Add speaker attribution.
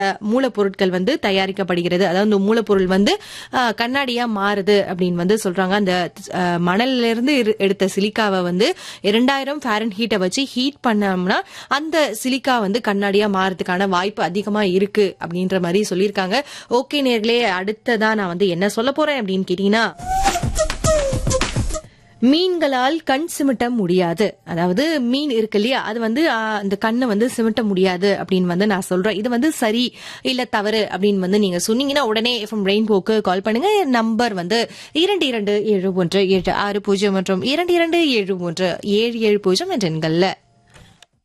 Speaker 1: மூலப்பொருட்கள் வந்து தயாரிக்கப்படுகிறது அதாவது இந்த மூலப்பொருள் வந்து அஹ், கண்ணாடியா மாறுது அப்படின்னு வந்து சொல்றாங்க அந்த அஹ், மணல்ல இருந்து இரு- எடுத்த சிலிக்காவை வந்து இரண்டாயிரம் ஃபேரன் ஹீட்டை வச்சு ஹீட் பண்ணோம்னா அந்த சிலிக்கா வந்து கண்ணாடியா மாறதுக்கான வாய்ப்பு அதிகமா இருக்கு அப்படின்ற மாதிரி சொல்லியிருக்காங்க ஓகே நேர்களே அடுத்ததா நான் வந்து என்ன சொல்ல போறேன் அப்படின்னு கேட்டீங்கன்னா மீன்களால் கண் சிமிட்ட முடியாது அதாவது மீன் இருக்கு இல்லையா அது வந்து ஆ, அந்த கண்ணை வந்து சிமிட்ட முடியாது அப்படின்னு வந்து நான் சொல்றேன் இது வந்து சரி இல்ல தவறு அப்படின்னு வந்து நீங்க சொன்னீங்கன்னா உடனே எஃப்எம் ரெயின்போக்கு கால் பண்ணுங்க நம்பர் வந்து இரண்டு இரண்டு ஏழு ஒன்று ஏழு ஆறு பூஜ்ஜியம் மற்றும் இரண்டு இரண்டு ஏழு ஒன்று ஏழு ஏழு பூஜ்ஜியம் என்ற எண்கள்ல